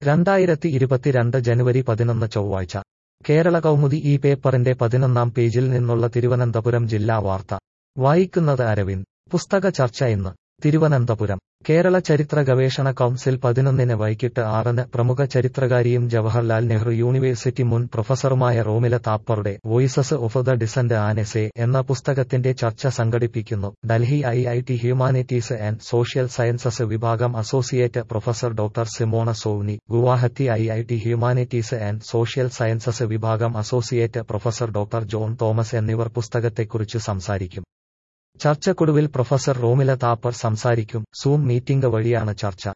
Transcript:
രണ്ടായിരത്തി ഇരുപത്തിരണ്ട് ജനുവരി പതിനൊന്ന് ചൊവ്വാഴ്ച കേരള കൗമുദി ഈ പേപ്പറിന്റെ പതിനൊന്നാം പേജിൽ നിന്നുള്ള തിരുവനന്തപുരം ജില്ലാ വാർത്ത വായിക്കുന്നത് അരവിന്ദ് പുസ്തക ചർച്ച ഇന്ന് തിരുവനന്തപുരം കേരള ചരിത്ര ഗവേഷണ കൗൺസിൽ പതിനൊന്നിന് വൈകിട്ട് ആറിന് പ്രമുഖ ചരിത്രകാരിയും ജവഹർലാൽ നെഹ്റു യൂണിവേഴ്സിറ്റി മുൻ പ്രൊഫസറുമായ റോമില താപ്പറുടെ voices of the dissent an essay എന്ന പുസ്തകത്തിന്റെ ചർച്ച സംഘടിപ്പിക്കുന്നു Delhi I I T humanities and social sciences വിഭാഗം associate professor doctor Simona Sawhney Guwahati I I T humanities and social sciences വിഭാഗം associate professor doctor John Thomas എന്നിവർ പുസ്തകത്തെക്കുറിച്ച് സംസാരിക്കും ചർച്ചക്കൊടുവിൽ പ്രൊഫസർ റോമില താപ്പർ സംസാരിക്കും സൂം മീറ്റിംഗ് വഴിയാണ് ചർച്ച